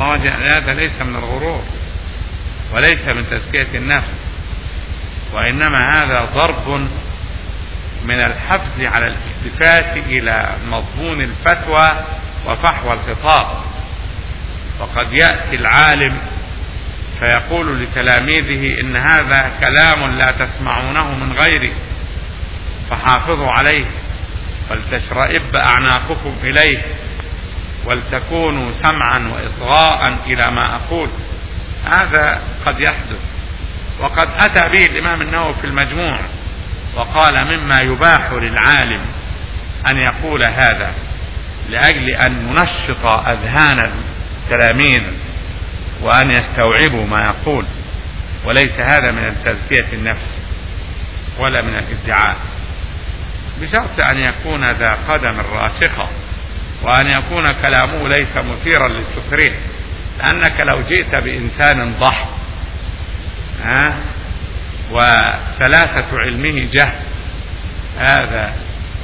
هذا ليس من الغرور وليس من تزكية النفس وإنما هذا ضرب من الحفز على الالتفات إلى مضمون الفتوى وفحوى الخطاب وقد يأتي العالم فيقول لتلاميذه إن هذا كلام لا تسمعونه من غيري فحافظوا عليه ولتشرئب أعناقكم إليه ولتكونوا سمعا وإصغاء إلى ما أقول هذا قد يحدث وقد أتى به الإمام النووي في المجموع وقال مما يباح للعالم أن يقول هذا لأجل أن ينشط أذهان التلاميذ وأن يستوعبوا ما يقول وليس هذا من تزكية النفس ولا من الادعاء بشرط أن يكون ذا قدم راسخة وأن يكون كلامه ليس مثيرا للسخرية لأنك لو جئت بإنسان ضحك ها وثلاثة علمه جهل هذا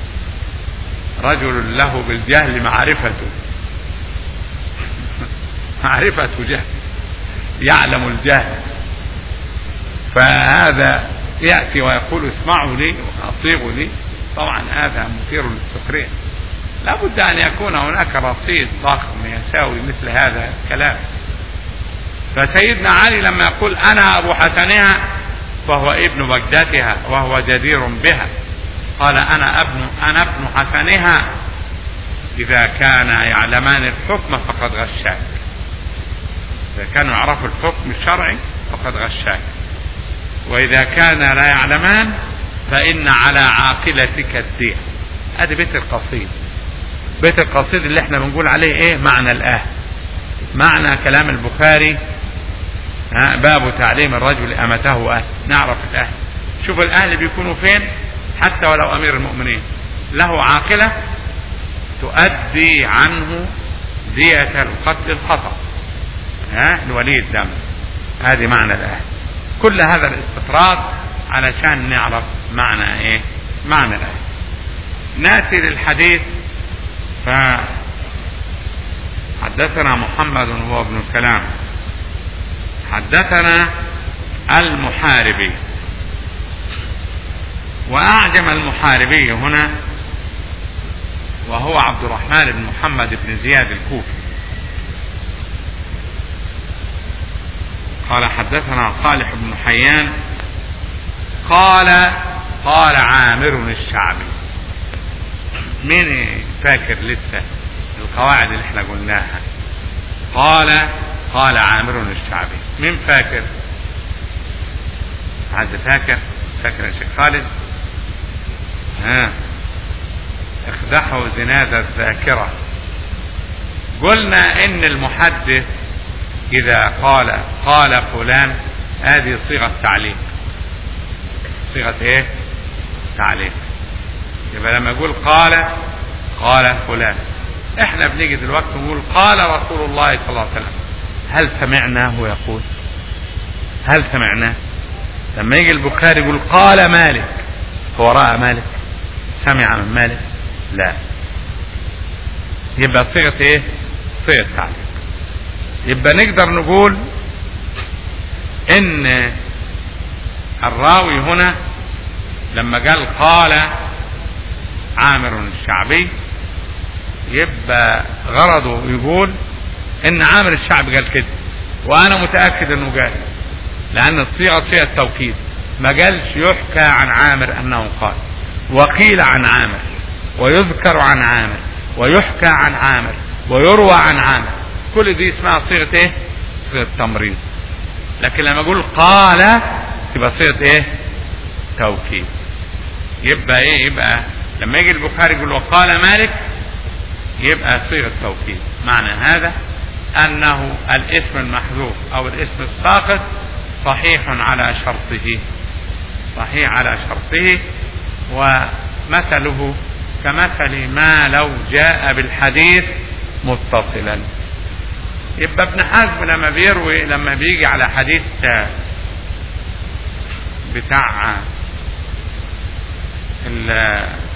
رجل له بالجهل معرفته معرفة جهل يعلم الجهل فهذا يأتي ويقول اسمعوا لي وأطيعوا لي طبعا هذا مثير للسخرية لابد أن يكون هناك رصيد ضخم يساوي مثل هذا الكلام فسيدنا علي لما يقول أنا أبو حسنها فهو ابن بجدتها وهو جدير بها قال أنا ابن أنا ابن حسنها إذا كان يعلمان الحكم فقد غشاك إذا كانوا يعرفوا الحكم الشرعي فقد غشاك وإذا كان لا يعلمان فإن على عاقلتك الدين هذا بيت القصيد بيت القصيد اللي احنا بنقول عليه ايه معنى الآه معنى كلام البخاري باب تعليم الرجل أمته أهل نعرف الأهل شوف الأهل بيكونوا فين حتى ولو أمير المؤمنين له عاقلة تؤدي عنه دية القتل الخطأ ها الولي الدم هذه معنى الأهل كل هذا الاستطراد علشان نعرف معنى ايه معنى الآية نأتي للحديث فحدثنا محمد هو ابن الكلام حدثنا المحاربي وأعجم المحاربي هنا وهو عبد الرحمن بن محمد بن زياد الكوفي قال حدثنا صالح بن حيان قال قال عامر الشعبي مين فاكر لسه القواعد اللي احنا قلناها قال قال عامر الشعبي مين فاكر حد فاكر فاكر يا شيخ خالد ها اخدحوا زناد الذاكرة قلنا ان المحدث اذا قال قال فلان هذه صيغة تعليق صيغة ايه تعليق يبقى لما يقول قال قال فلان احنا بنيجي دلوقتي نقول قال رسول الله صلى الله عليه وسلم هل سمعناه يقول هل سمعناه لما يجي البخاري يقول قال مالك هو رأى مالك سمع من مالك لا يبقى صيغة ايه صيغة تعليق يبقى نقدر نقول ان الراوي هنا لما قال قال عامر الشعبي يبقى غرضه يقول ان عامر الشعب قال كده وانا متاكد انه قال لان الصيغه صيغه توكيد ما قالش يحكى عن عامر انه قال وقيل عن عامر ويذكر عن عامر ويحكى عن عامر ويروى عن عامر كل دي اسمها صيغه ايه صيغه تمريض لكن لما اقول قال تبقى صيغه ايه توكيد يبقى ايه يبقى لما يجي البخاري يقول وقال مالك يبقى صيغه توكيد معنى هذا انه الاسم المحذوف او الاسم الساقط صحيح على شرطه صحيح على شرطه ومثله كمثل ما لو جاء بالحديث متصلا يبقى ابن حزم لما بيروي لما بيجي على حديث بتاع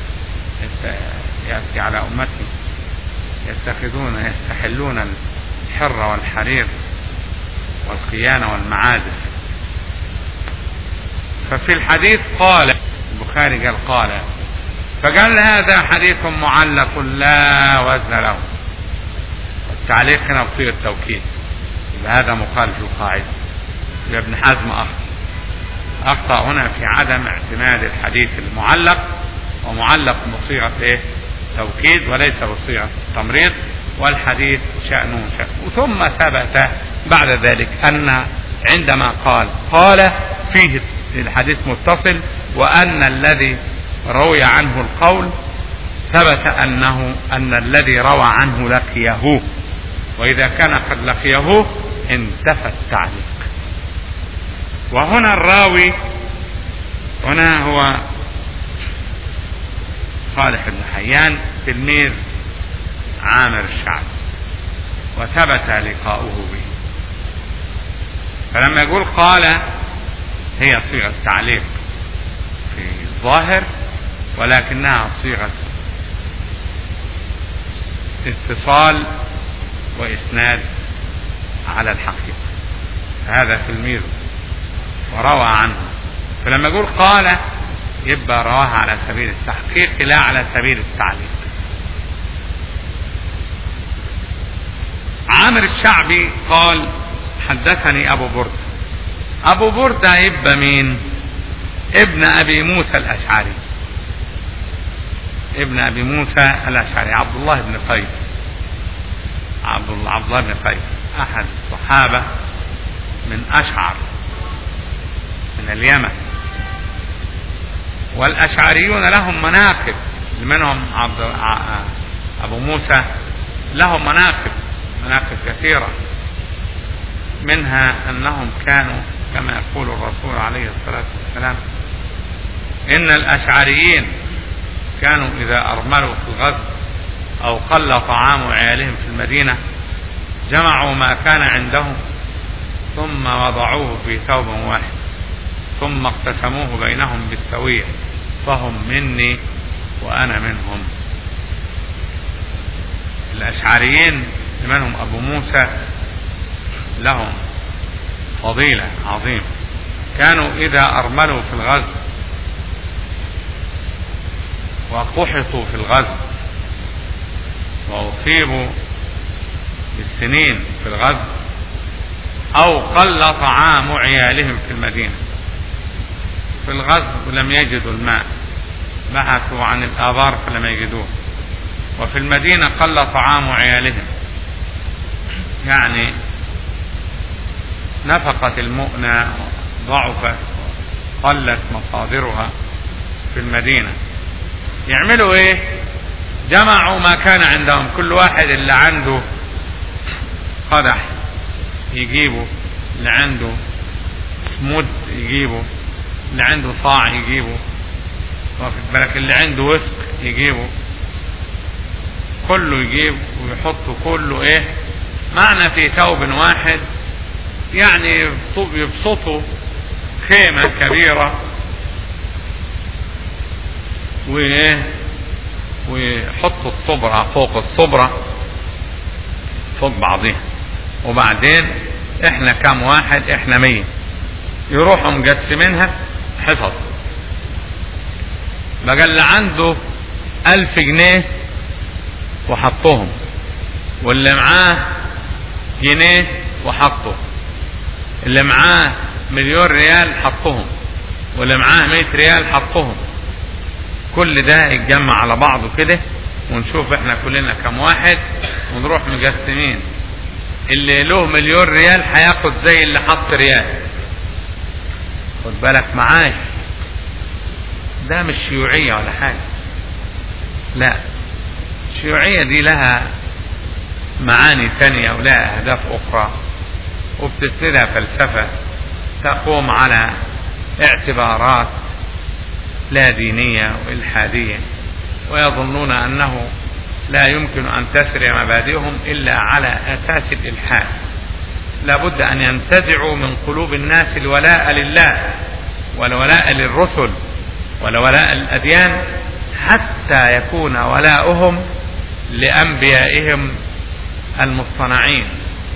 يأتي على أمتي يتخذون يستحلون والحرة والحرير والخيانة والمعازف ففي الحديث قال البخاري قال قال فقال هذا حديث معلق لا وزن له التعليق هنا بصيغة التوكيد هذا مخالف للقاعدة ابن حزم أخطأ أخطأ هنا في عدم اعتماد الحديث المعلق ومعلق بصيغة إيه؟ توكيد وليس بصيغة تمريض والحديث شأنه شأنه ثم ثبت بعد ذلك أن عندما قال قال فيه الحديث متصل وأن الذي روي عنه القول ثبت أنه أن الذي روى عنه لقيه وإذا كان قد لقيه انتفى التعليق وهنا الراوي هنا هو صالح بن حيان تلميذ عامر الشعب وثبت لقاؤه به فلما يقول قال هي صيغة تعليق في الظاهر ولكنها صيغة اتصال وإسناد على الحقيقة هذا تلميذه وروى عنه فلما يقول قال يبقى رواه على سبيل التحقيق لا على سبيل التعليق عامر الشعبي قال حدثني أبو بردة أبو بردة يبقى مين ابن أبي موسى الأشعري ابن أبي موسى الأشعري عبد الله بن قيس عبد الله عبد الله بن قيس أحد الصحابة من أشعر من اليمن والأشعريون لهم مناقب منهم عبد أبو موسى لهم مناقب مناقب كثيرة منها أنهم كانوا كما يقول الرسول عليه الصلاة والسلام إن الأشعريين كانوا إذا أرملوا في الغزو أو قل طعام عيالهم في المدينة جمعوا ما كان عندهم ثم وضعوه في ثوب واحد ثم اقتسموه بينهم بالسوية فهم مني وأنا منهم الأشعريين منهم أبو موسى لهم فضيلة عظيمة كانوا إذا أرملوا في الغزو وقحطوا في الغزو وأصيبوا بالسنين في الغزو أو قل طعام عيالهم في المدينة في الغزو لم يجدوا الماء بحثوا عن الآبار فلم يجدوه وفي المدينة قل طعام عيالهم يعني نفقة المؤنة ضعفت قلت مصادرها في المدينة يعملوا ايه جمعوا ما كان عندهم كل واحد اللي عنده قدح يجيبه اللي عنده مد يجيبه اللي عنده صاع يجيبه واخد بالك اللي عنده وسق يجيبه كله يجيب ويحط كله ايه معنى في ثوب واحد يعني يبسطوا خيمة كبيرة وايه ويحطوا الصبرة فوق الصبرة فوق بعضها وبعدين احنا كم واحد احنا مية يروحوا مقسمينها حصص بقى اللي عنده ألف جنيه وحطهم واللي معاه جنيه وحطه اللي معاه مليون ريال حطهم واللي معاه مئة ريال حطهم كل ده يتجمع على بعضه كده ونشوف احنا كلنا كم واحد ونروح مقسمين اللي له مليون ريال هياخد زي اللي حط ريال خد بالك معاش ده مش شيوعية ولا حاجة لا الشيوعية دي لها معاني ثانية ولها أهداف أخرى وبتبتدى فلسفة تقوم على اعتبارات لا دينية وإلحادية ويظنون أنه لا يمكن أن تسري مبادئهم إلا على أساس الإلحاد لابد أن ينتزعوا من قلوب الناس الولاء لله والولاء للرسل والولاء الأديان حتى يكون ولاؤهم لأنبيائهم المصطنعين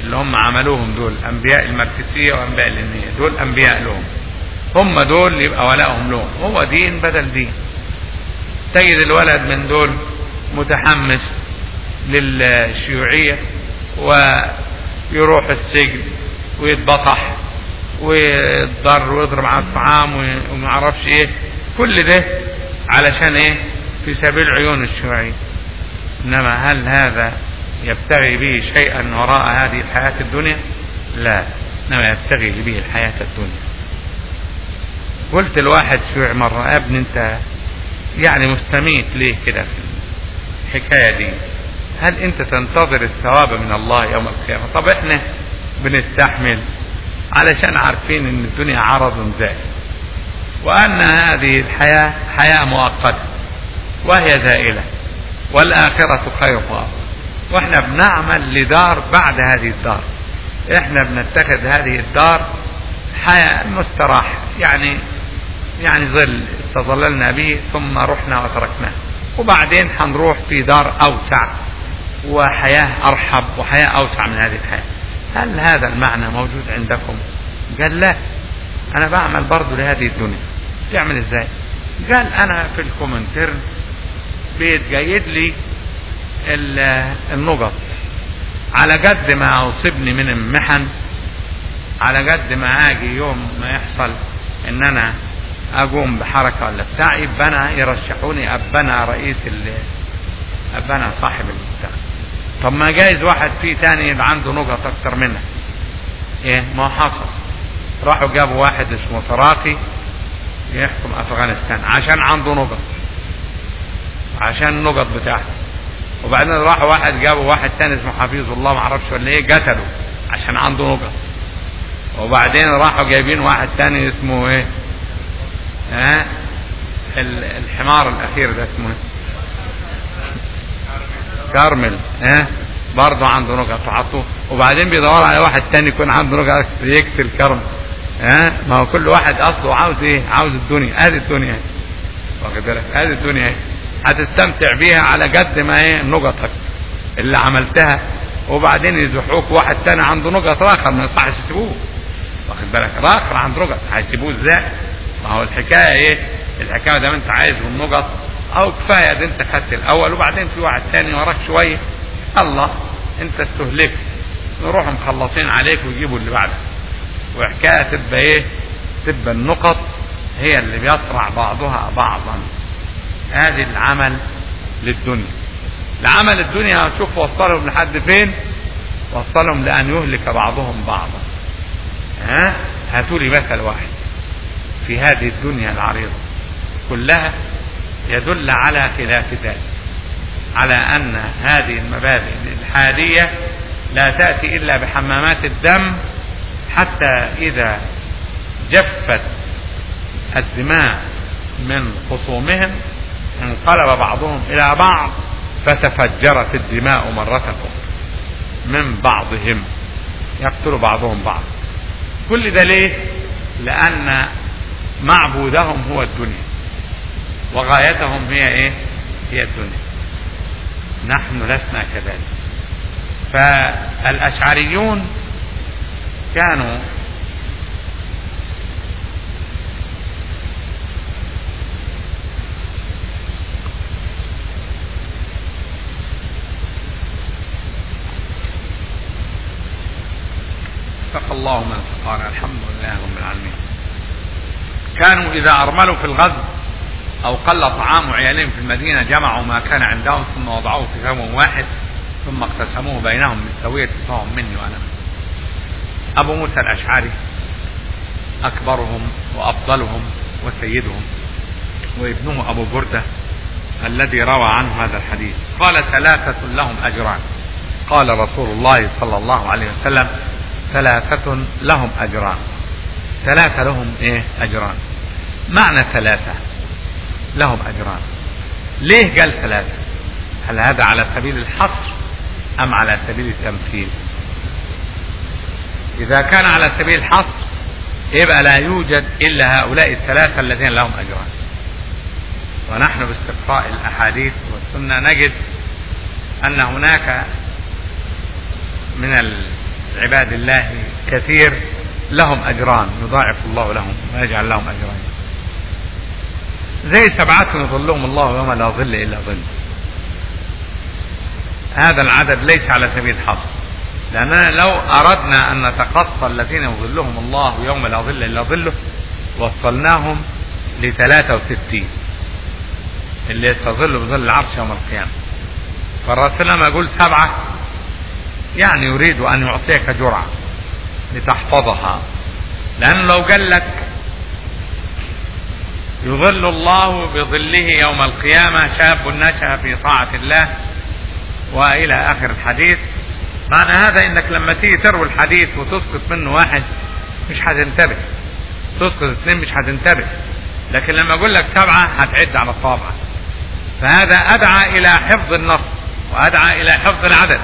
اللي هم عملوهم دول أنبياء المركزية وأنبياء الإنية دول أنبياء لهم هم دول يبقى ولائهم لهم هو دين بدل دين تجد الولد من دول متحمس للشيوعية ويروح السجن ويتبطح ويتضر ويضرب على الطعام وما اعرفش ايه كل ده علشان ايه في سبيل عيون الشيوعية انما هل هذا يبتغي به شيئا وراء هذه الحياة الدنيا لا انما يبتغي به الحياة الدنيا قلت الواحد شيوعي مرة يا ابني انت يعني مستميت ليه كده في الحكاية دي هل انت تنتظر الثواب من الله يوم القيامة طب احنا بنستحمل علشان عارفين ان الدنيا عرض زائل وان هذه الحياة حياة مؤقتة وهي زائلة والآخرة خير وأفضل واحنا بنعمل لدار بعد هذه الدار احنا بنتخذ هذه الدار حياة مستراح يعني يعني ظل تظللنا به ثم رحنا وتركناه وبعدين هنروح في دار أوسع وحياة أرحب وحياة أوسع من هذه الحياة هل هذا المعنى موجود عندكم قال لا أنا بعمل برضه لهذه الدنيا تعمل إزاي قال أنا في الكومنترن بيتجيد لي النقط على قد ما أصيبني من المحن على قد ما أجي يوم ما يحصل إن أنا اقوم بحركة ولا بتاع يبقى انا يرشحوني ابقى انا رئيس ابقى انا صاحب المنتخب طب ما جايز واحد فيه تاني يبقى عنده نقط اكتر منك ايه ما حصل راحوا جابوا واحد اسمه تراقي يحكم افغانستان عشان عنده نقط عشان النقط بتاعته وبعدين راحوا واحد جابوا واحد تاني اسمه حفيظ الله ما اعرفش ولا ايه قتلوا عشان عنده نقط وبعدين راحوا جايبين واحد تاني اسمه ايه ها الحمار الاخير ده اسمه كارمل ها برضه عنده نقط وحطوه وبعدين بيدور على واحد تاني يكون عنده نقط يقتل كرم ها ما هو كل واحد اصله عاوز ايه عاوز الدنيا ادي الدنيا واخد بالك ادي الدنيا اهي هتستمتع بيها على قد ما ايه نقطك اللي عملتها وبعدين يزحوك واحد تاني عنده نقط اخر ما يصحش تسيبوه واخد بالك اخر عنده نقط هيسيبوه ازاي ما هو الحكايه ايه الحكايه ده انت عايز النقط او كفايه ده انت خدت الاول وبعدين في واحد تاني وراك شويه الله انت استهلكت نروح مخلصين عليك ويجيبوا اللي بعدك وحكايه تبقى ايه تبقى النقط هي اللي بيصرع بعضها بعضا ادي العمل للدنيا العمل الدنيا شوف وصلهم لحد فين وصلهم لان يهلك بعضهم بعضا ها هاتوا لي مثل واحد في هذه الدنيا العريضة كلها يدل على خلاف ذلك على أن هذه المبادئ الإلحادية لا تأتي إلا بحمامات الدم حتى إذا جفت الدماء من خصومهم انقلب بعضهم إلى بعض فتفجرت الدماء مرة أخرى من بعضهم يقتل بعضهم بعض كل ده ليه؟ لأن معبودهم هو الدنيا وغايتهم هي ايه هي الدنيا نحن لسنا كذلك فالاشعريون كانوا اتقى الله من سقانا الحمد لله رب العالمين كانوا إذا أرملوا في الغزو أو قل طعام عيالهم في المدينة جمعوا ما كان عندهم ثم وضعوه في فم واحد ثم اقتسموه بينهم من سوية فهم مني وأنا أبو موسى الأشعري أكبرهم وأفضلهم وسيدهم وابنه أبو بردة الذي روى عنه هذا الحديث قال ثلاثة لهم أجران قال رسول الله صلى الله عليه وسلم ثلاثة لهم أجران ثلاثة لهم ايه اجران معنى ثلاثة لهم اجران ليه قال ثلاثة هل هذا على سبيل الحصر ام على سبيل التمثيل اذا كان على سبيل الحصر يبقى لا يوجد الا هؤلاء الثلاثة الذين لهم اجران ونحن باستقراء الاحاديث والسنة نجد ان هناك من عباد الله كثير لهم أجران يضاعف الله لهم ويجعل لهم أجرين زي سبعة يظلهم الله يوم لا ظل إلا ظل هذا العدد ليس على سبيل الحصر لأننا لو أردنا أن نتقصى الذين يظلهم الله يوم لا ظل إلا ظله وصلناهم ل 63 اللي يستظل بظل العرش يوم القيامة فالرسول لما يقول سبعة يعني يريد أن يعطيك جرعة لتحفظها لأنه لو قال لك يظل الله بظله يوم القيامة شاب نشأ في طاعة الله وإلى آخر الحديث معنى هذا انك لما تيجي تروي الحديث وتسقط منه واحد مش هتنتبه تسقط اثنين مش هتنتبه لكن لما اقول لك سبعة هتعد على الصابع فهذا ادعى الى حفظ النص وادعى الى حفظ العدد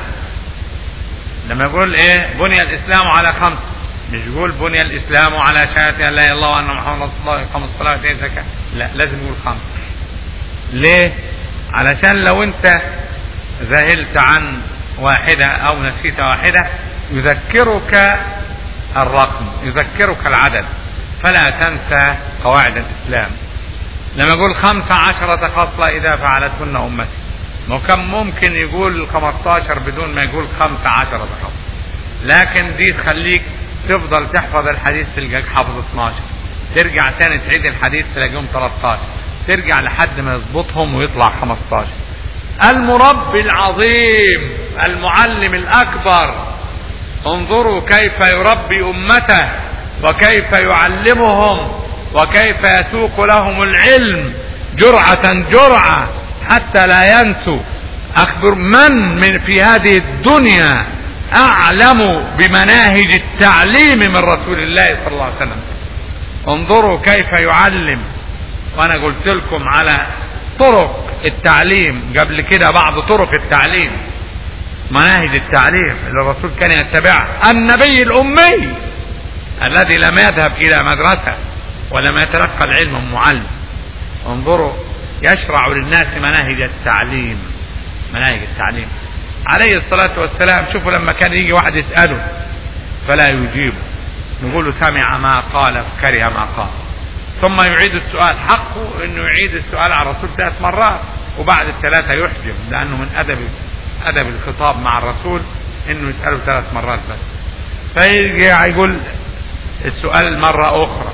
لما يقول ايه بني الاسلام على خمس مش يقول بني الاسلام على شهادة لا اله الا الله وان محمد رسول الله اقام الصلاة واتي الزكاة لا لازم يقول خمس ليه علشان لو انت ذهلت عن واحدة او نسيت واحدة يذكرك الرقم يذكرك العدد فلا تنسى قواعد الاسلام لما يقول خمسة عشرة خصلة اذا فعلتهن امتي ما كان ممكن يقول 15 بدون ما يقول 15 خصلة لكن دي تخليك تفضل تحفظ الحديث تلقاك حافظ 12 ترجع تاني تعيد الحديث تلاقيهم 13 ترجع لحد ما يظبطهم ويطلع 15 المربي العظيم المعلم الاكبر انظروا كيف يربي امته وكيف يعلمهم وكيف يسوق لهم العلم جرعة جرعة حتى لا ينسوا اخبر من من في هذه الدنيا اعلم بمناهج التعليم من رسول الله صلى الله عليه وسلم انظروا كيف يعلم وانا قلت لكم على طرق التعليم قبل كده بعض طرق التعليم مناهج التعليم اللي الرسول كان يتبعها النبي الامي الذي لم يذهب الى مدرسة ولم يتلقى العلم من معلم انظروا يشرع للناس مناهج التعليم مناهج التعليم عليه الصلاة والسلام شوفوا لما كان يجي واحد يسأله فلا يجيبه نقول له سمع ما قال فكره ما قال ثم يعيد السؤال حقه انه يعيد السؤال على الرسول ثلاث مرات وبعد الثلاثة يحجم لانه من ادب ادب الخطاب مع الرسول انه يسأله ثلاث مرات بس فيرجع يقول السؤال مرة اخرى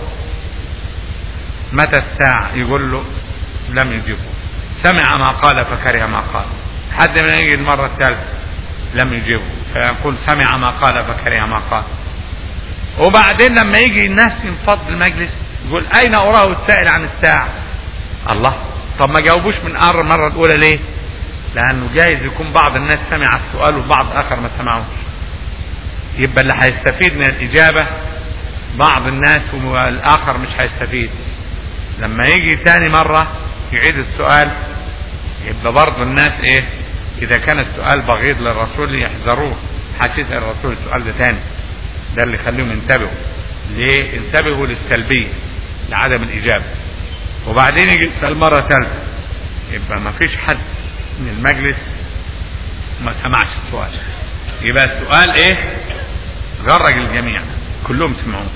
متى الساعة يقول له لم يجيبه سمع ما قال فكره ما قال حد ما يجي المرة الثالثة لم يجيبه فيقول سمع ما قال فكره ما قال وبعدين لما يجي الناس ينفض المجلس يقول اين اراه السائل عن الساعة الله طب ما جاوبوش من المرة الاولى ليه لانه جايز يكون بعض الناس سمع السؤال وبعض اخر ما سمعوش يبقى اللي هيستفيد من الاجابة بعض الناس والاخر مش هيستفيد لما يجي تاني مرة يعيد السؤال يبقى برضه الناس ايه اذا كان السؤال بغيض للرسول يحذروه هتسأل الرسول السؤال ده تاني ده اللي يخليهم ينتبهوا ليه انتبهوا للسلبية لعدم الاجابة وبعدين يجي يسأل مرة ثالثة يبقى ما فيش حد من المجلس ما سمعش السؤال يبقى السؤال ايه غرج الجميع كلهم سمعوه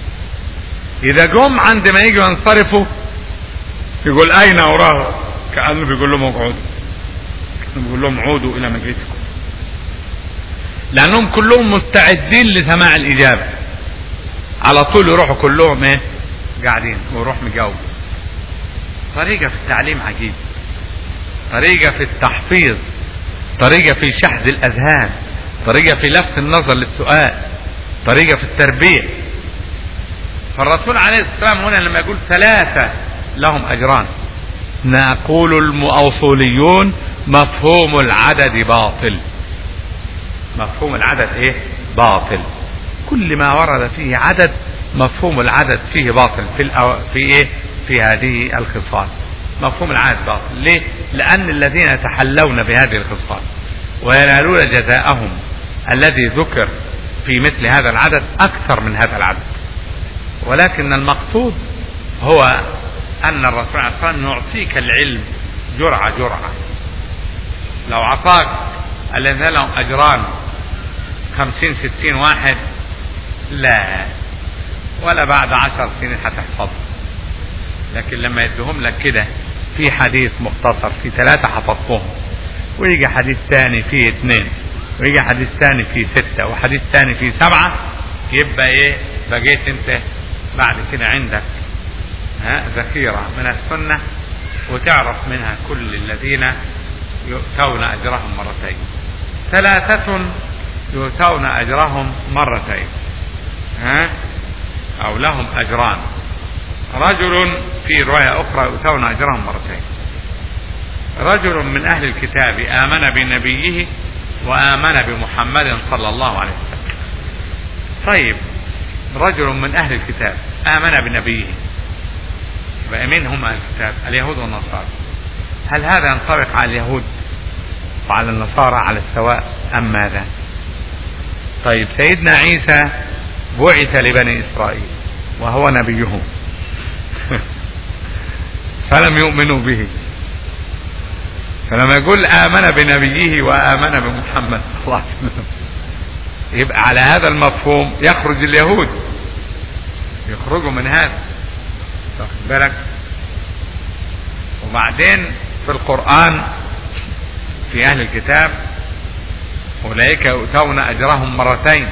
اذا جم عند ما يجوا ينصرفوا يقول اين اراه كانه بيقول لهم اقعدوا كانه بيقول لهم عودوا الى مجلسكم لانهم كلهم مستعدين لسماع الاجابه على طول يروحوا كلهم ايه قاعدين ويروح مجاوب طريقه في التعليم عجيب طريقه في التحفيظ طريقه في شحذ الاذهان طريقه في لفت النظر للسؤال طريقه في التربيه فالرسول عليه الصلاه والسلام هنا لما يقول ثلاثه لهم اجران نقول المؤصوليون مفهوم العدد باطل مفهوم العدد ايه باطل كل ما ورد فيه عدد مفهوم العدد فيه باطل في الأو... في ايه في هذه الخصال مفهوم العدد باطل ليه لان الذين يتحلون بهذه الخصال وينالون جزاءهم الذي ذكر في مثل هذا العدد اكثر من هذا العدد ولكن المقصود هو ان الرسول عليه الصلاه والسلام يعطيك العلم جرعه جرعه لو اعطاك الذين لهم اجران خمسين ستين واحد لا ولا بعد عشر سنين هتحفظه لكن لما يدهم لك كده في حديث مختصر في ثلاثة حفظتهم ويجي حديث ثاني فيه اثنين ويجي حديث ثاني فيه ستة وحديث ثاني فيه سبعة يبقى ايه بقيت انت بعد كده عندك ها ذخيرة من السنة وتعرف منها كل الذين يؤتون أجرهم مرتين ثلاثة يؤتون أجرهم مرتين ها أو لهم أجران رجل في رواية أخرى يؤتون أجرهم مرتين رجل من أهل الكتاب آمن بنبيه وآمن بمحمد صلى الله عليه وسلم طيب رجل من أهل الكتاب آمن بنبيه مين هم أهل الكتاب اليهود والنصارى هل هذا ينطبق على اليهود وعلى النصارى على السواء أم ماذا طيب سيدنا عيسى بعث لبني إسرائيل وهو نبيهم فلم يؤمنوا به فلما يقول آمن بنبيه وآمن بمحمد صلى الله عليه وسلم يبقى على هذا المفهوم يخرج اليهود يخرجوا من هذا واخد بالك وبعدين في القرآن في أهل الكتاب أولئك يؤتون أجرهم مرتين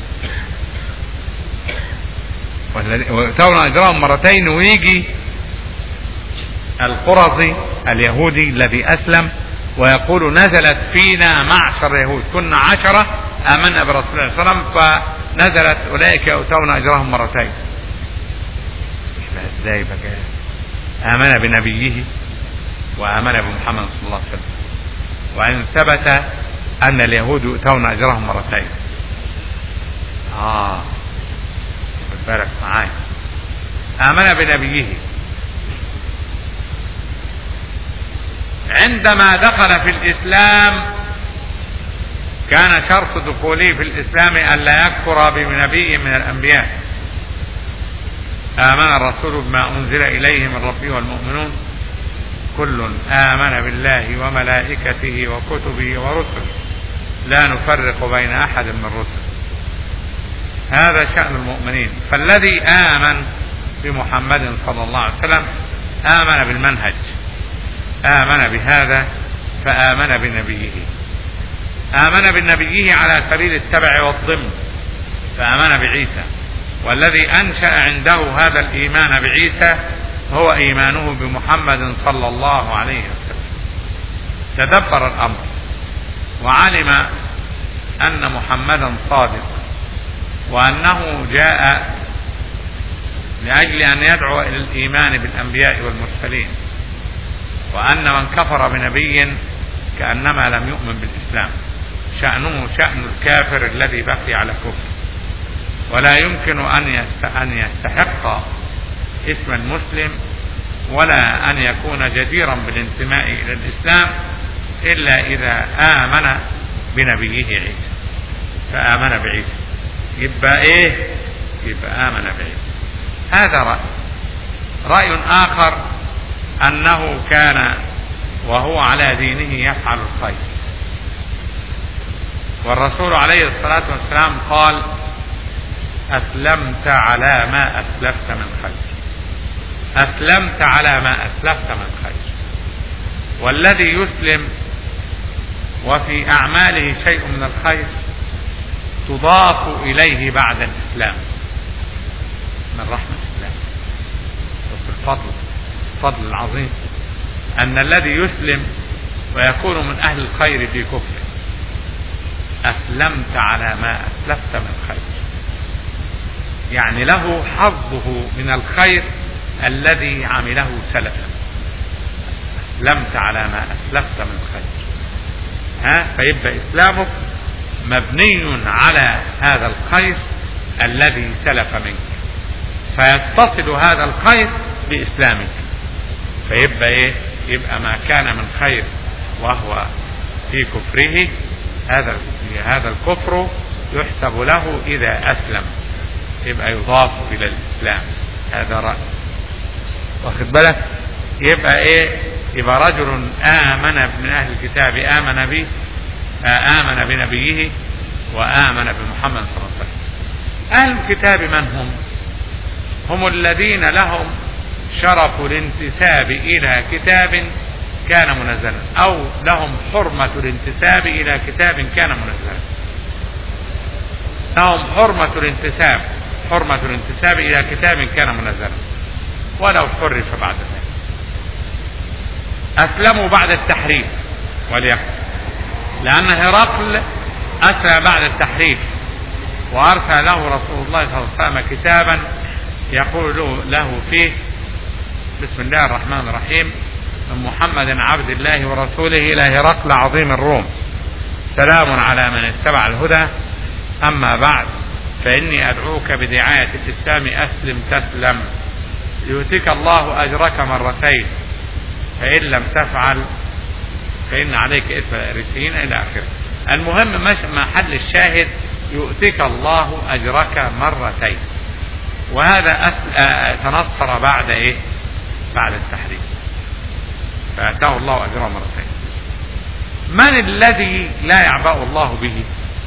ويؤتون أجرهم مرتين ويجي القرظي اليهودي الذي أسلم ويقول نزلت فينا معشر يهود كنا عشرة آمنا برسول الله صلى الله عليه وسلم فنزلت أولئك يؤتون أجرهم مرتين ازاي بقى آمن بنبيه وآمن بمحمد صلى الله عليه وسلم وأن ثبت أن اليهود يؤتون أجرهم مرتين آه خد بالك معايا آمن بنبيه عندما دخل في الإسلام كان شرط دخوله في الإسلام أن لا يكفر بنبي من الأنبياء آمن الرسول بما أنزل إليه من ربه والمؤمنون كل آمن بالله وملائكته وكتبه ورسله لا نفرق بين أحد من رسله هذا شأن المؤمنين فالذي آمن بمحمد صلى الله عليه وسلم آمن بالمنهج آمن بهذا فآمن بنبيه آمن بنبيه على سبيل التبع والضمن فآمن بعيسى والذي أنشأ عنده هذا الإيمان بعيسى هو إيمانه بمحمد صلى الله عليه وسلم تدبر الأمر وعلم أن محمدا صادق وأنه جاء لأجل أن يدعو إلى الإيمان بالأنبياء والمرسلين وأن من كفر بنبي كأنما لم يؤمن بالإسلام شأنه شأن الكافر الذي بقي على كفر ولا يمكن أن أن يستحق اسم المسلم ولا أن يكون جديرا بالانتماء إلى الإسلام إلا إذا آمن بنبيه عيسى فآمن بعيسى يبقى إيه يبقى آمن بعيسى هذا رأي رأي آخر أنه كان وهو على دينه يفعل الخير والرسول عليه الصلاة والسلام قال أسلمت على ما أسلفت من خير أسلمت على ما أسلفت من خير والذي يسلم وفي أعماله شيء من الخير تضاف إليه بعد الإسلام من رحمة الله وفي الفضل الفضل العظيم أن الذي يسلم ويكون من أهل الخير في كفره أسلمت على ما أسلفت من خير يعني له حظه من الخير الذي عمله سلفا أسلمت على ما أسلفت من خير ها فيبقى إسلامك مبني على هذا الخير الذي سلف منك فيتصل هذا الخير بإسلامك فيبقى إيه يبقى ما كان من خير وهو في كفره هذا هذا الكفر يحسب له إذا أسلم يبقى يضاف إلى الإسلام هذا رأي واخد بالك يبقى إيه يبقى رجل آمن من أهل الكتاب آمن به آمن بنبيه وآمن بمحمد صلى الله عليه وسلم أهل الكتاب من هم هم الذين لهم شرف الانتساب إلى كتاب كان منزلا أو لهم حرمة الانتساب إلى كتاب كان منزلا لهم حرمة الانتساب حرمة الانتساب إلى كتاب كان منزلا ولو حرف بعد ذلك أسلموا بعد التحريف وليكن لأن هرقل أسلم بعد التحريف وأرسل له رسول الله صلى الله عليه وسلم كتابا يقول له فيه بسم الله الرحمن الرحيم من محمد عبد الله ورسوله إلى هرقل عظيم الروم سلام على من اتبع الهدى أما بعد فإني أدعوك بدعاية الإسلام أسلم تسلم يؤتيك الله أجرك مرتين فإن لم تفعل فإن عليك إثم الإرثين إلى آخره المهم مش محل الشاهد يؤتيك الله أجرك مرتين وهذا أسل... تنصر بعد إيه بعد التحريم فأتاه الله أجره مرتين من الذي لا يعبأ الله به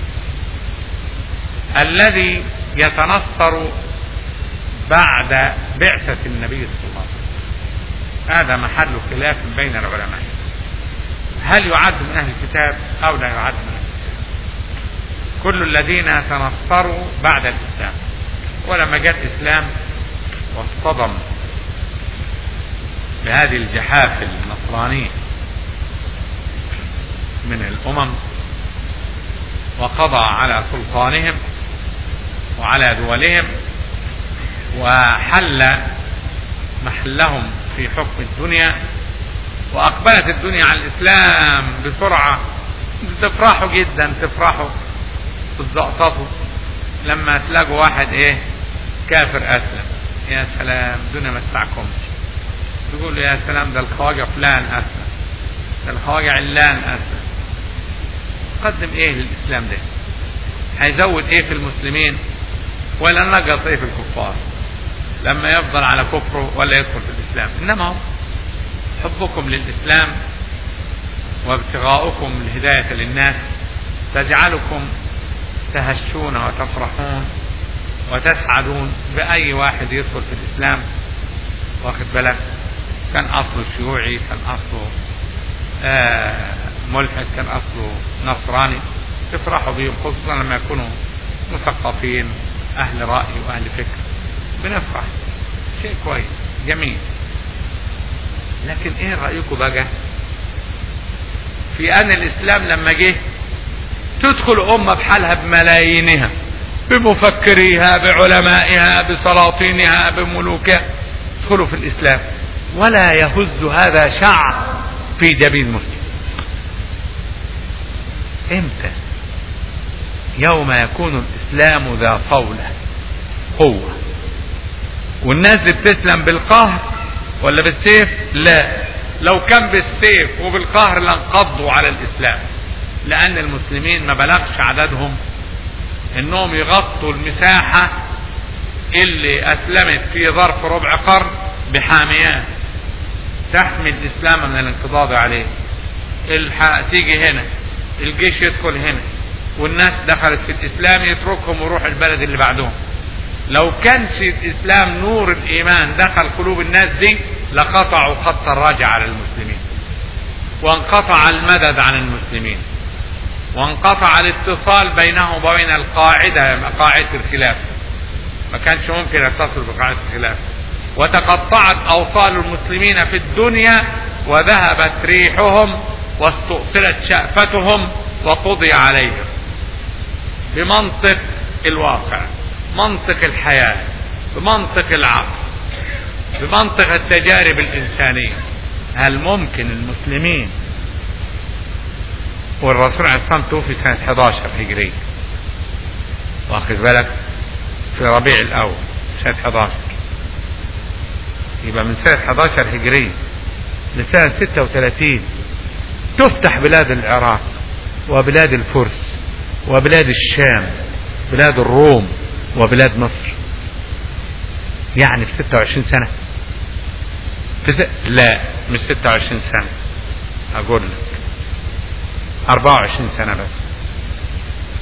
الذي يتنصر بعد بعثة النبي صلى الله عليه وسلم هذا محل خلاف بين العلماء هل يعد من أهل الكتاب أو لا يعد من أهل الكتاب كل الذين تنصروا بعد الإسلام ولما جاء الإسلام واصطدم بهذه الجحافل النصرانية من الأمم وقضى على سلطانهم وعلى دولهم وحل محلهم في حكم الدنيا وأقبلت الدنيا على الإسلام بسرعة تفرحوا جدا تفرحوا تتزقططوا لما تلاقوا واحد إيه كافر أسلم يا سلام الدنيا ما تسعكمش تقول يا سلام ده الخواجة فلان أسلم ده الخواجة علان أسلم قدم إيه للإسلام ده هيزود إيه في المسلمين ولا نقص إيه في الكفار لما يفضل على كفره ولا يدخل في الإسلام إنما هو حبكم للإسلام وابتغاؤكم الهداية للناس تجعلكم تهشون وتفرحون وتسعدون بأي واحد يدخل في الإسلام واخد بالك كان أصله شيوعي كان أصله آه ملحد كان أصله نصراني تفرحوا بهم خصوصا لما يكونوا مثقفين أهل رأي وأهل فكر بنفرح شيء كويس جميل لكن ايه رأيكم بقى في ان الاسلام لما جه تدخل امة بحالها بملايينها بمفكريها بعلمائها بسلاطينها بملوكها يدخلوا في الاسلام ولا يهز هذا شعر في جبين مسلم امتى يوم يكون الاسلام ذا صولة قوة والناس دي بتسلم بالقهر ولا بالسيف لا لو كان بالسيف وبالقهر لانقضوا على الاسلام لان المسلمين ما بلغش عددهم انهم يغطوا المساحة اللي اسلمت في ظرف ربع قرن بحاميات تحمي الاسلام من الانقضاض عليه الحق تيجي هنا الجيش يدخل هنا والناس دخلت في الاسلام يتركهم ويروح البلد اللي بعدهم لو كانش الاسلام نور الايمان دخل قلوب الناس دي لقطعوا خط الرجع على المسلمين وانقطع المدد عن المسلمين وانقطع الاتصال بينه وبين القاعدة قاعدة الخلافة ما كانش ممكن يتصل بقاعدة الخلافة وتقطعت أوصال المسلمين في الدنيا وذهبت ريحهم واستؤصلت شأفتهم وقضي عليهم بمنطق الواقع منطق الحياة بمنطق العقل بمنطق التجارب الإنسانية هل ممكن المسلمين والرسول عليه الصلاة والسلام توفي سنة 11 هجرية واخد بالك في ربيع الأول سنة 11 يبقى من سنة 11 هجرية لسنة 36 تفتح بلاد العراق وبلاد الفرس وبلاد الشام بلاد الروم وبلاد مصر يعني في 26 سنة في س... لا مش 26 سنة أقول لك 24 سنة بس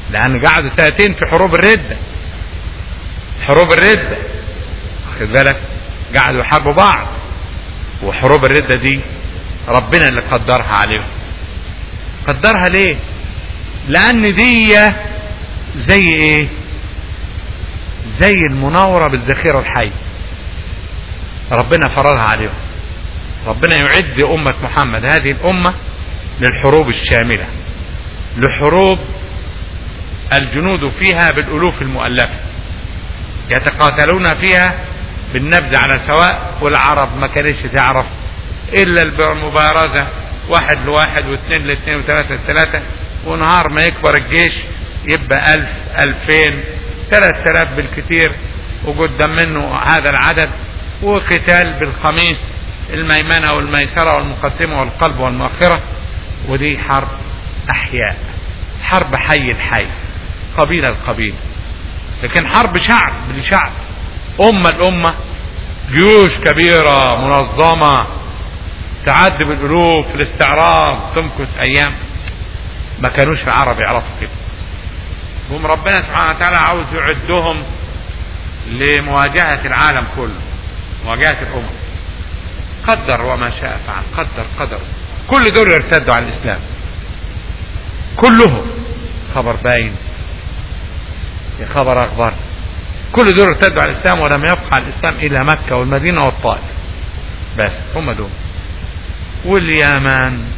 لأن قعدوا سنتين في حروب الردة حروب الردة واخد بالك قعدوا يحاربوا بعض وحروب الردة دي ربنا اللي قدرها عليهم قدرها ليه لأن دي زي ايه زي المناورة بالذخيرة الحية ربنا فرضها عليهم ربنا يعد أمة محمد هذه الأمة للحروب الشاملة لحروب الجنود فيها بالألوف المؤلفة يتقاتلون فيها بالنبذ على سواء والعرب ما كانتش تعرف إلا المبارزة واحد لواحد واثنين لاثنين وثلاثة لثلاثة ونهار ما يكبر الجيش يبقى ألف ألفين ثلاث آلاف بالكثير وقدام منه هذا العدد وقتال بالخميس الميمنة والميسرة والمقدمة والقلب والمؤخرة ودي حرب أحياء حرب حي الحي قبيلة القبيلة لكن حرب شعب لشعب أمة الأمة جيوش كبيرة منظمة تعد بالألوف في الاستعراض تمكث أيام ما كانوش العرب يعرفوا كده هم ربنا سبحانه وتعالى عاوز يعدهم لمواجهة العالم كله مواجهة الأمم قدر وما شاء فعل قدر قدر كل دول يرتدوا عن الإسلام كلهم خبر باين يا خبر أخبار كل دول ارتدوا على الإسلام ولم يبقى على الإسلام إلا مكة والمدينة والطائف بس هم دول واليمن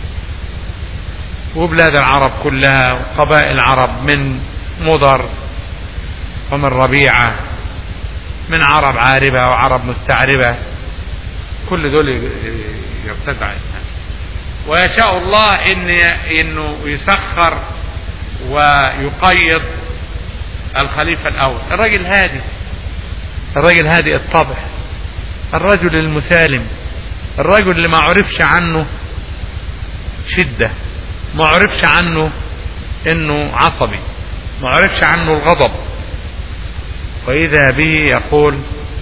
وبلاد العرب كلها وقبائل العرب من مضر ومن ربيعة من عرب عاربة وعرب مستعربة كل دول يرتد على الإسلام ويشاء الله إن إنه يسخر ويقيض الخليفة الأول الرجل هادي الرجل هادي الطبع الرجل المسالم الرجل اللي ما عرفش عنه شدة ما عرفش عنه انه عصبي ما عرفش عنه الغضب واذا به يقول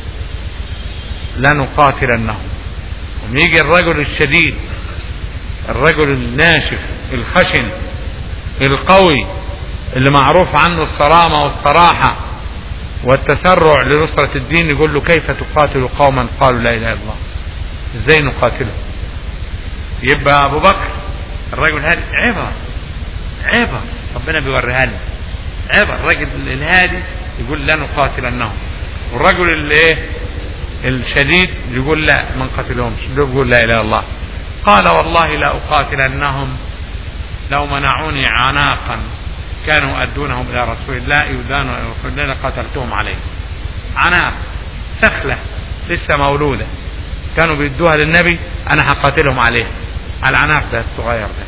لنقاتلنهم يجي الرجل الشديد الرجل الناشف الخشن القوي اللي معروف عنه الصرامة والصراحة والتسرع لنصرة الدين يقول له كيف تقاتل قوما قالوا لا اله الا الله ازاي نقاتلهم يبقى ابو بكر الرجل هادي عبر عبر ربنا بيوريها لنا عبر الرجل الهادي يقول لا نقاتلنهم والرجل الايه الشديد يقول لا ما نقاتلهمش يقول لا اله الا الله قال والله لا اقاتلنهم لو منعوني عناقا كانوا يؤدونهم الى رسول الله يدانوا الى رسول الله لقاتلتهم عليه عناق سخله لسه مولوده كانوا بيدوها للنبي انا هقاتلهم عليه على العناق ده الصغير ده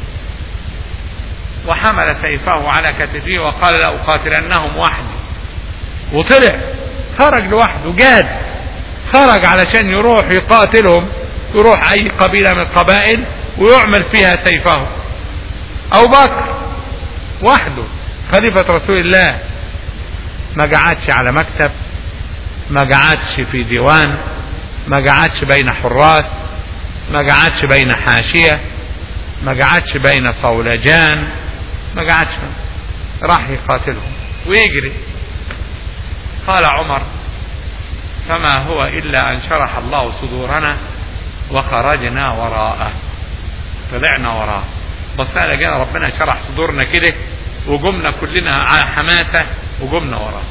وحمل سيفه على كتفه وقال لأقاتلنهم وحدي وطلع خرج لوحده جاد خرج علشان يروح يقاتلهم يروح اي قبيلة من القبائل ويعمل فيها سيفه ابو بكر وحده خليفة رسول الله ما قعدش على مكتب ما قعدش في ديوان ما قعدش بين حراس ما قعدش بين حاشية ما قعدش بين صولجان ما قعدش راح يقاتلهم ويجري قال عمر فما هو إلا أن شرح الله صدورنا وخرجنا وراءه طلعنا وراءه بس لقينا ربنا شرح صدورنا كده وقمنا كلنا على حماسة وقمنا وراه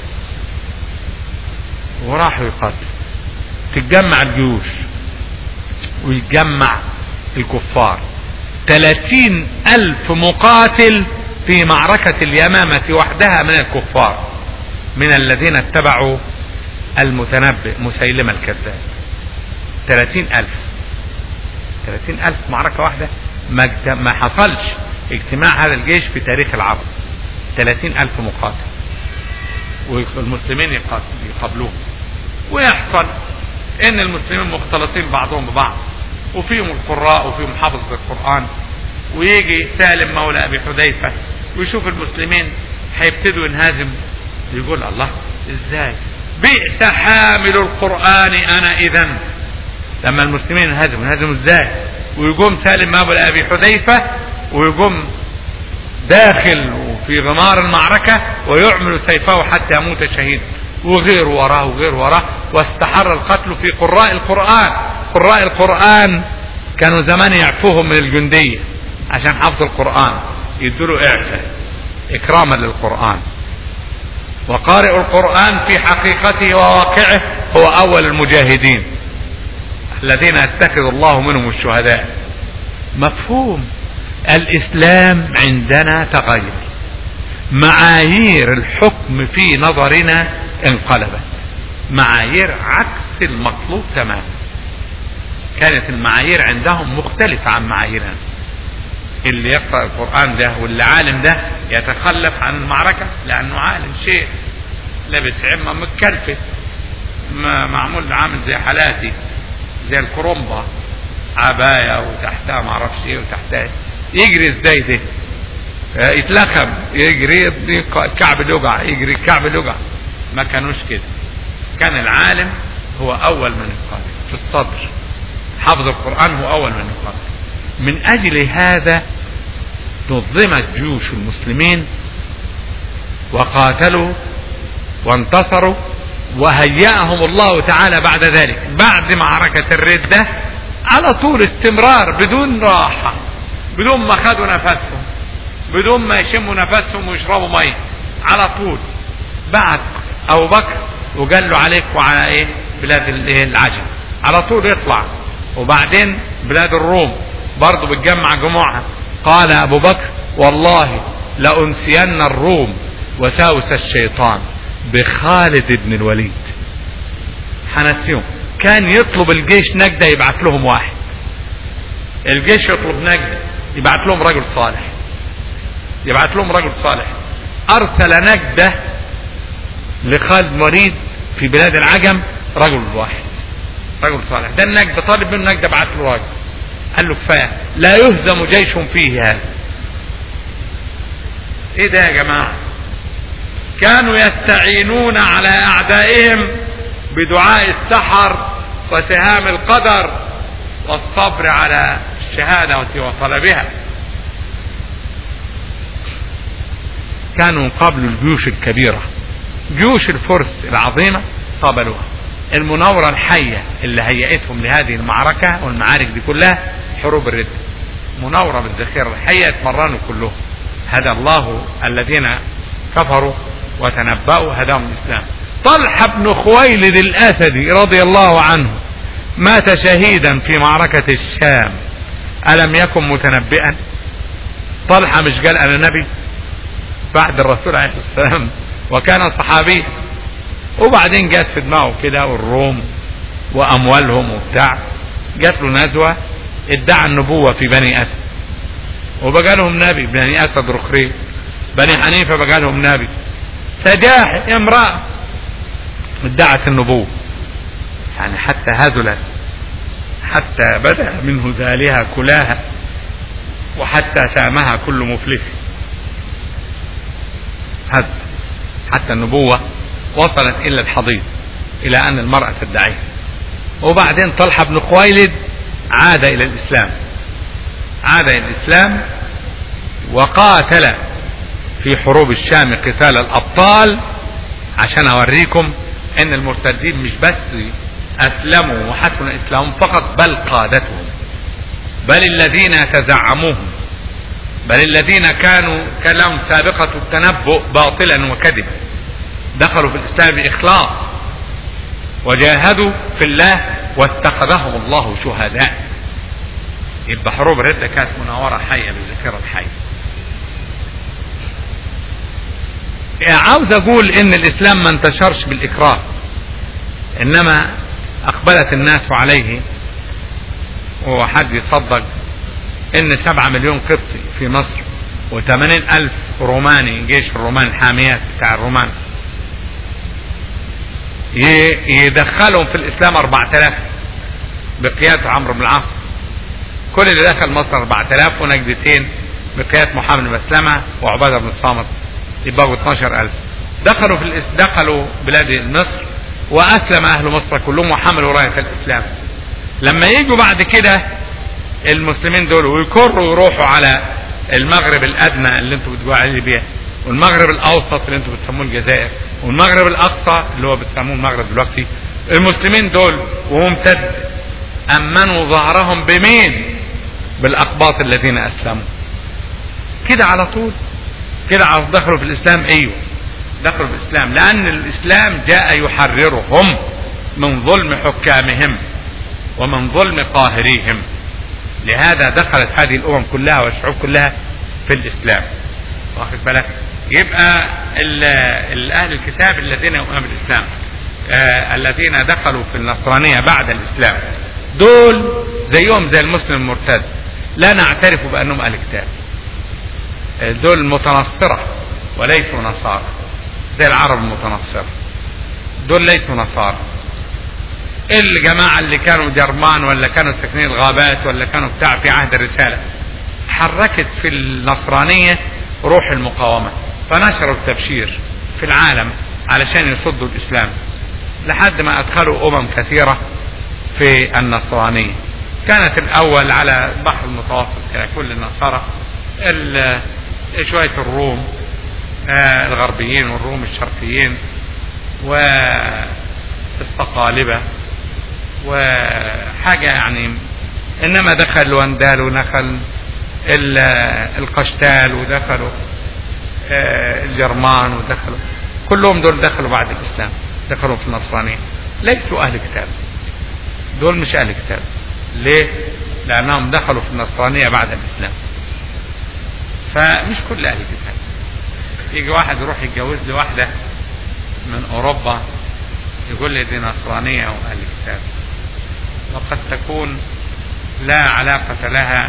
وراحوا يقاتلوا تتجمع الجيوش ويتجمع الكفار ثلاثين ألف مقاتل في معركة اليمامة وحدها من الكفار من الذين اتبعوا المتنبئ مسيلمة الكذاب ثلاثين ألف ثلاثين ألف معركة واحدة ما, ما حصلش اجتماع هذا الجيش في تاريخ العرب ثلاثين ألف مقاتل والمسلمين يقابلوهم ويحصل ان المسلمين مختلطين بعضهم ببعض وفيهم القراء وفيهم حافظ القرآن ويجي سالم مولى ابي حذيفة ويشوف المسلمين هيبتدوا ينهزموا يقول الله ازاي بئس حامل القرآن انا اذا لما المسلمين ينهزموا ينهزموا ازاي ويقوم سالم مولى ابي حذيفة ويقوم داخل في غمار المعركة ويعمل سيفه حتى يموت شهيدا وغير وراه وغير وراه واستحر القتل في قراء القرآن قراء القرآن كانوا زمان يعفوهم من الجندية عشان حفظ القرآن يدوا اعفاء اكراما للقرآن وقارئ القرآن في حقيقته وواقعه هو اول المجاهدين الذين يتخذ الله منهم الشهداء مفهوم الاسلام عندنا تغير معايير الحكم في نظرنا انقلبت معايير عكس المطلوب تماما كانت المعايير عندهم مختلفة عن معاييرنا اللي يقرأ القرآن ده واللي عالم ده يتخلف عن المعركة لأنه عالم شيء لابس عمة متكلفة معمول عامل زي حالاتي زي الكرومبا عباية وتحتها معرفش ايه وتحتها يجري ازاي ده يتلخم يجري الكعب اليوجع يجري الكعب اليوجع ما كانوش كده كان العالم هو اول من يقاتل في الصدر حفظ القرآن هو اول من يقاتل من اجل هذا نظمت جيوش المسلمين وقاتلوا وانتصروا وهيأهم الله تعالى بعد ذلك بعد معركة الردة على طول استمرار بدون راحة بدون ما خدوا نفسهم بدون ما يشموا نفسهم ويشربوا مية على طول بعد ابو بكر وقال له عليك وعلى ايه بلاد العجم على طول يطلع وبعدين بلاد الروم برضه بتجمع جموعها قال ابو بكر والله لأنسين الروم وساوس الشيطان بخالد بن الوليد حنسيهم كان يطلب الجيش نجدة يبعت لهم واحد الجيش يطلب نجدة يبعت لهم رجل صالح يبعت لهم رجل صالح ارسل نجدة لخالد بن الوليد في بلاد العجم رجل واحد رجل صالح ده النجدة طالب منه نجدة بعت له راجل قال له كفايه لا يهزم جيش فيه هذا ايه ده يا جماعه كانوا يستعينون على اعدائهم بدعاء السحر وسهام القدر والصبر على الشهاده وطلبها كانوا قبل الجيوش الكبيره جيوش الفرس العظيمه قابلوها المناورة الحية اللي هيئتهم لهذه المعركة والمعارك دي كلها حروب الردة مناورة بالذخيرة الحية اتمرنوا كلهم هدى الله الذين كفروا وتنبأوا هداهم الإسلام طلحة بن خويلد الأسدي رضي الله عنه مات شهيدا في معركة الشام ألم يكن متنبئا طلحة مش قال أنا نبي بعد الرسول عليه السلام وكان صحابيا وبعدين جت في دماغه كده والروم واموالهم وبتاع جات له نزوه ادعى النبوه في بني اسد وبقى لهم نبي بني اسد رخري بني حنيفه بقى لهم نبي سجاح امراه ادعت النبوه يعني حتى هزلت حتى بدا من هزالها كلاها وحتى سامها كل مفلس هد حتى النبوه وصلت إلى الحضيض إلى أن المرأة تدعيه وبعدين طلحة بن خويلد عاد إلى الإسلام عاد إلى الإسلام وقاتل في حروب الشام قتال الأبطال عشان أوريكم أن المرتدين مش بس أسلموا وحسن إسلامهم فقط بل قادتهم بل الذين تزعموهم بل الذين كانوا كلام سابقة التنبؤ باطلا وكذبا دخلوا في الاسلام باخلاص وجاهدوا في الله واتخذهم الله شهداء يبقى حروب الردة كانت مناورة حية بالذاكرة الحية عاوز اقول ان الاسلام ما انتشرش بالاكراه انما اقبلت الناس عليه وحد يصدق ان سبعة مليون قبطي في مصر وثمانين الف روماني جيش الرومان الحاميات بتاع الرومان يدخلهم في الاسلام 4000 بقيادة عمرو بن العاص كل اللي دخل مصر 4000 ونجدتين بقيادة محمد بن مسلمة وعبادة بن الصامت يبقوا 12000 دخلوا في الإس... دخلوا بلاد مصر واسلم اهل مصر كلهم وحملوا راية الاسلام لما يجوا بعد كده المسلمين دول ويكروا يروحوا على المغرب الادنى اللي انتم بتقولوا عليه بيها والمغرب الاوسط اللي انتم بتسموه الجزائر والمغرب الاقصى اللي هو بتسموه المغرب دلوقتي المسلمين دول وهو امتد امنوا ظهرهم بمين بالاقباط الذين اسلموا كده على طول كده على دخلوا في الاسلام ايوه دخلوا في الاسلام لان الاسلام جاء يحررهم من ظلم حكامهم ومن ظلم قاهريهم لهذا دخلت هذه الامم كلها والشعوب كلها في الاسلام واخد بالك يبقى اهل الكتاب الذين يؤمنون بالاسلام آه الذين دخلوا في النصرانيه بعد الاسلام دول زيهم زي المسلم المرتد لا نعترف بانهم اهل كتاب آه دول متنصره وليسوا نصارى زي العرب المتنصره دول ليسوا نصارى الجماعة اللي كانوا جرمان ولا كانوا ساكنين الغابات ولا كانوا بتاع في عهد الرسالة حركت في النصرانية روح المقاومة فنشروا التبشير في العالم علشان يصدوا الإسلام لحد ما أدخلوا أمم كثيرة في النصرانية كانت الأول على البحر المتوسط كده كل النصارى شوية الروم آه الغربيين والروم الشرقيين والصقالبة وحاجة يعني إنما دخل واندال ودخل القشتال ودخلوا الجرمان ودخلوا كلهم دول دخلوا بعد الإسلام دخلوا في النصرانية ليسوا أهل كتاب دول مش أهل كتاب ليه؟ لأنهم دخلوا في النصرانية بعد الإسلام فمش كل أهل كتاب يجي واحد يروح يتجوز لي واحدة من أوروبا يقول لي دي نصرانية وأهل كتاب وقد تكون لا علاقة لها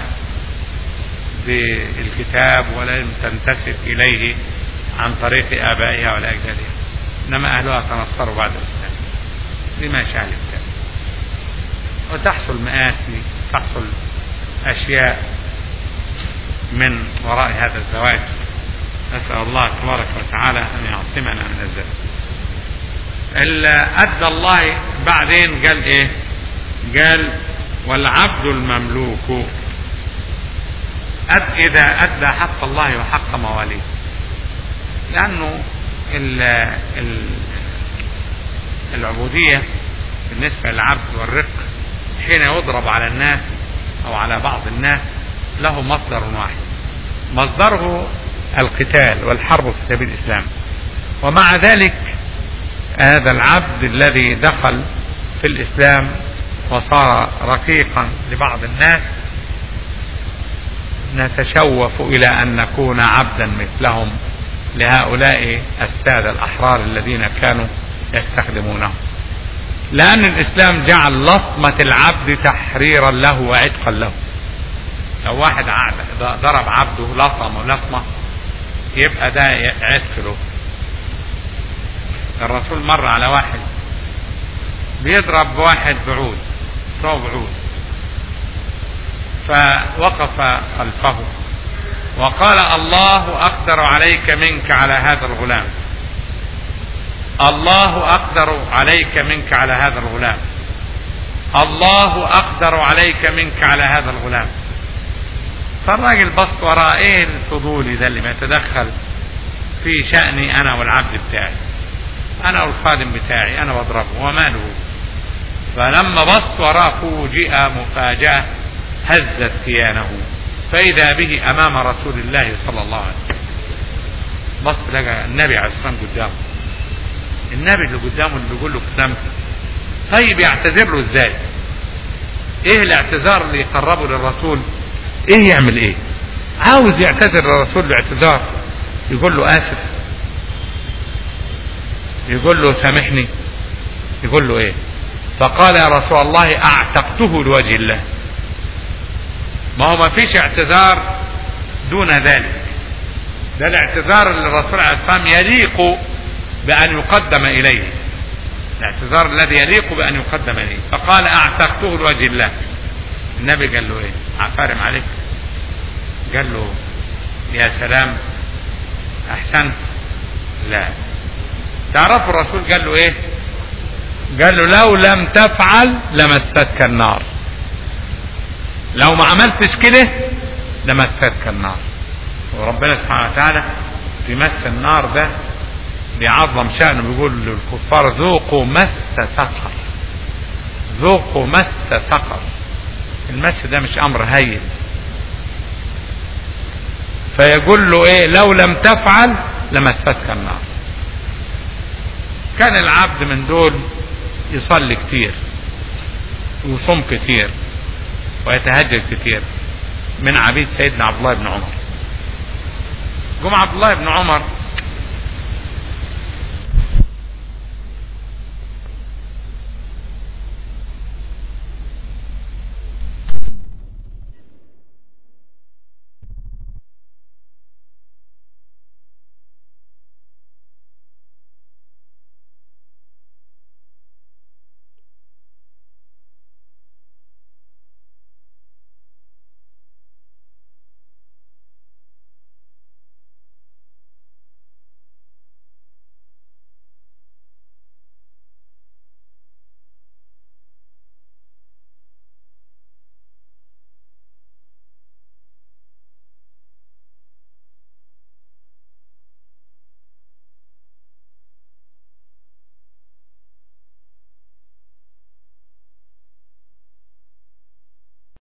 بالكتاب ولم تنتسب إليه عن طريق آبائها ولا أجدادها إنما أهلها تنصروا بعد الإسلام دي ما شاء الكتاب وتحصل مآسي تحصل أشياء من وراء هذا الزواج نسأل الله تبارك وتعالى أن يعصمنا من الزواج أدى الله بعدين قال إيه قال والعبد المملوك أد إذا أدى حق الله وحق مواليه لأنه ال ال العبودية بالنسبة للعبد والرق حين يضرب على الناس أو على بعض الناس له مصدر واحد مصدره القتال والحرب في سبيل الإسلام ومع ذلك هذا العبد الذي دخل في الإسلام وصار رقيقا لبعض الناس نتشوف إلى أن نكون عبدا مثلهم لهؤلاء السادة الأحرار الذين كانوا يستخدمونهم لأن الإسلام جعل لطمة العبد تحريرا له وعتقا له لو واحد ضرب عبده لطمه لطمة يبقى ده عتق له الرسول مر على واحد بيضرب واحد بعود صوب بعود فوقف خلفه وقال الله أقدر عليك منك على هذا الغلام الله أقدر عليك منك على هذا الغلام الله أقدر عليك منك على هذا الغلام فالراجل بص وراء ايه الفضولي ده اللي بيتدخل في شأني انا والعبد بتاعي انا والخادم بتاعي انا بضربه وماله فلما بص وراء فوجئ مفاجأة هزت كيانه فإذا به أمام رسول الله صلى الله عليه وسلم بص لقى النبي عليه الصلاة والسلام قدامه النبي اللي قدامه اللي بيقول له كلام طيب يعتذر له ازاي ايه الاعتذار اللي يقربه للرسول ايه يعمل ايه عاوز يعتذر للرسول باعتذار يقول له اسف يقول له سامحني يقول له ايه فقال يا رسول الله اعتقته لوجه الله ما هو ما فيش اعتذار دون ذلك ده الاعتذار اللي الرسول عليه الصلاه والسلام يليق بان يقدم اليه الاعتذار الذي يليق بان يقدم اليه فقال اعتقته لوجه الله النبي قال له ايه عفارم عليك قال له يا سلام احسنت لا تعرفوا الرسول قال له ايه قال له لو لم تفعل لمستك النار لو ما عملتش كده لمستك النار وربنا سبحانه وتعالى في مس النار ده بيعظم شأنه بيقول للكفار ذوقوا مس سقر ذوقوا مس سقر المس ده مش امر هين فيقول له ايه لو لم تفعل لمستك النار كان العبد من دول يصلي كتير ويصوم كتير ويتهجد كتير من عبيد سيدنا عبد الله بن عمر جم عبد الله بن عمر